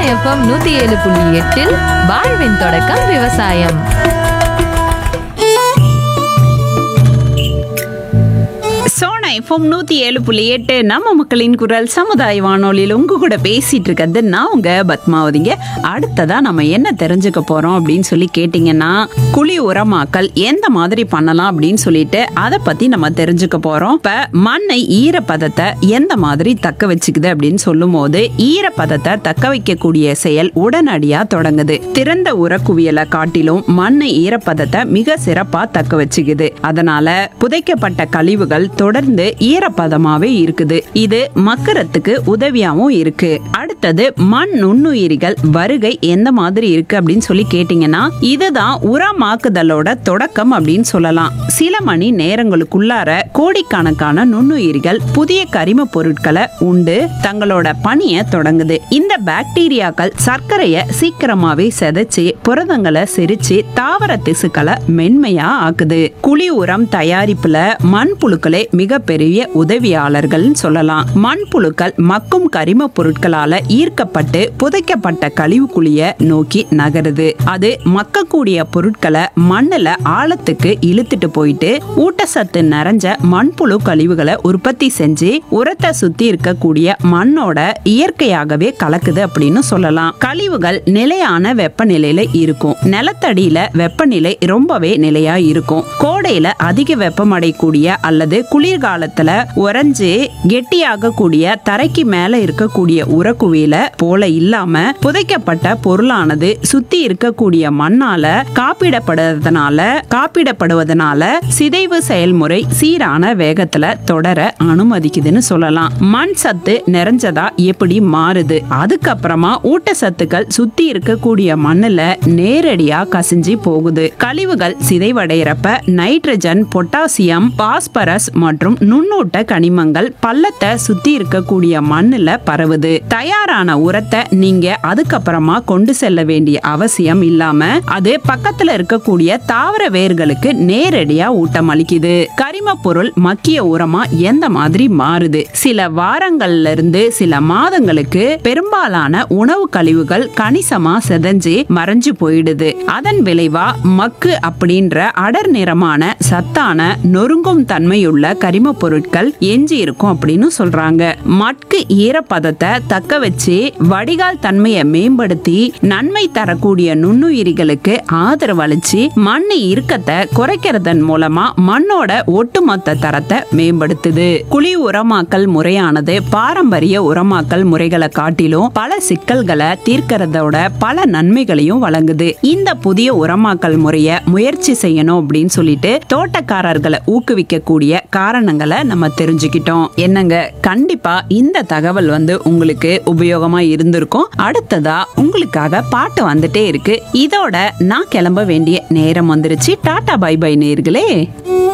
FM நூத்தி ஏழு புள்ளி எட்டில் வாழ்வின் தொடக்கம் விவசாயம் சோனா எஃப்எம் நூத்தி ஏழு புள்ளி எட்டு நம்ம மக்களின் குரல் சமுதாய வானொலியில் உங்க கூட பேசிட்டு இருக்கிறது நான் உங்க பத்மாவதிங்க அடுத்ததா நம்ம என்ன தெரிஞ்சுக்க போறோம் அப்படின்னு சொல்லி கேட்டிங்கன்னா குழி உரமாக்கல் எந்த மாதிரி பண்ணலாம் அப்படின்னு சொல்லிட்டு அதை பத்தி நம்ம தெரிஞ்சுக்க போறோம் இப்ப மண்ணை ஈரப்பதத்தை எந்த மாதிரி தக்க வச்சுக்குது அப்படின்னு சொல்லும் போது ஈரப்பதத்தை தக்க வைக்கக்கூடிய செயல் உடனடியா தொடங்குது திறந்த உரக்குவியலை காட்டிலும் மண்ணை ஈரப்பதத்தை மிக சிறப்பா தக்க வச்சுக்குது அதனால புதைக்கப்பட்ட கழிவுகள் தொடர்ந்து ஈரப்பதமாவே இருக்குது இது மக்கறதுக்கு உதவியாவும் இருக்கு அடுத்தது மண் நுண்ணுயிரிகள் வருகை எந்த மாதிரி இருக்கு அப்படின்னு சொல்லி கேட்டீங்கன்னா இதுதான் உரமாக்குதலோட தொடக்கம் அப்படின்னு சொல்லலாம் சில மணி நேரங்களுக்குள்ளார கோடிக்கணக்கான நுண்ணுயிரிகள் புதிய கரிம பொருட்களை உண்டு தங்களோட பணியை தொடங்குது இந்த பாக்டீரியாக்கள் சர்க்கரையை சீக்கிரமாவே செதைச்சு புரதங்களை செரிச்சு தாவர திசுக்களை மென்மையா ஆக்குது குழி உரம் தயாரிப்புல மண்புழுக்களே மிகப்பெரிய உதவியாளர்கள் சொல்லலாம் மண்புழுக்கள் மக்கும் கரிம பொருட்களால ஈர்க்கப்பட்டு புதைக்கப்பட்ட கழிவு குழிய நோக்கி நகருது அது மக்கக்கூடிய பொருட்களை மண்ணுல ஆழத்துக்கு இழுத்துட்டு போயிட்டு ஊட்டச்சத்து நிறைஞ்ச மண்புழு கழிவுகளை உற்பத்தி செஞ்சு உரத்தை சுத்தி இருக்கக்கூடிய மண்ணோட இயற்கையாகவே கலக்குது அப்படின்னு சொல்லலாம் கழிவுகள் நிலையான வெப்பநிலையில இருக்கும் நிலத்தடியில வெப்பநிலை ரொம்பவே நிலையா இருக்கும் கோடையில அதிக வெப்பமடையக்கூடிய அல்லது குளிர்காலத்துல உறைஞ்சு கெட்டியாகக்கூடிய தரைக்கு மேல இருக்கக்கூடிய உரக்குவியல போல இல்லாம புதைக்கப்பட்ட பொருளானது சுத்தி இருக்கக்கூடிய மண்ணால காப்பிடப்படுவதனால காப்பிடப்படுவதனால சிதைவு செயல்முறை சீரான வேகத்துல தொடர அனுமதிக்குதுன்னு சொல்லலாம் மண் சத்து நிறைஞ்சதா எப்படி மாறுது அதுக்கப்புறமா ஊட்டச்சத்துக்கள் சுத்தி இருக்கக்கூடிய மண்ணுல நேரடியா கசிஞ்சு போகுது கழிவுகள் சிதைவடைகிறப்ப நைட்ரஜன் பொட்டாசியம் பாஸ்பரஸ் மற்றும் நுண்ணூட்ட கனிமங்கள் பள்ளத்தை சுத்தி இருக்கக்கூடிய மண்ணுல பரவுது தயாரான உரத்தை நீங்க அதுக்கப்புறமா கொண்டு செல்ல வேண்டிய அவசியம் இல்லாம அது பக்கத்துல இருக்கக்கூடிய தாவர வேர்களுக்கு நேரடியா ஊட்டம் அளிக்குது கரிம பொருள் மக்கிய உரமா எந்த மாதிரி மாறுது சில வாரங்கள்ல இருந்து சில மாதங்களுக்கு பெரும்பாலான உணவு கழிவுகள் கணிசமா செதஞ்சு மறைஞ்சு போயிடுது அதன் விளைவா மக்கு அப்படின்ற அடர் நிறமான சத்தான நொறுங்கும் தன்மையுள்ள கரிம பொருட்கள் எஞ்சி இருக்கும் அப்படின்னு சொல்றாங்க மட்கு ஈரப்பதத்தை தக்க வச்சு வடிகால் தன்மையை மேம்படுத்தி நன்மை தரக்கூடிய நுண்ணுயிரிகளுக்கு ஆதரவு அளிச்சு மண் இறுக்கத்தை குறைக்கிறதன் மூலமா மண்ணோட ஒட்டுமொத்த தரத்தை மேம்படுத்துது குழி உரமாக்கல் முறையானது பாரம்பரிய உரமாக்கல் முறைகளை காட்டிலும் பல சிக்கல்களை தீர்க்கறதோட பல நன்மைகளையும் வழங்குது இந்த புதிய உரமாக்கல் முறையை முயற்சி செய்யணும் அப்படின்னு சொல்லிட்டு தோட்டக்காரர்களை ஊக்குவிக்கக்கூடிய காரணங்களை நம்ம தெரிஞ்சுக்கிட்டோம் என்னங்க கண்டிப்பா இந்த தகவல் வந்து உங்களுக்கு உபயோகமா இருந்திருக்கும் அடுத்ததா உங்களுக்காக பாட்டு வந்துட்டே இருக்கு இதோட நான் கிளம்ப வேண்டிய நேரம் வந்துருச்சு டாடா பை பை நேர்களே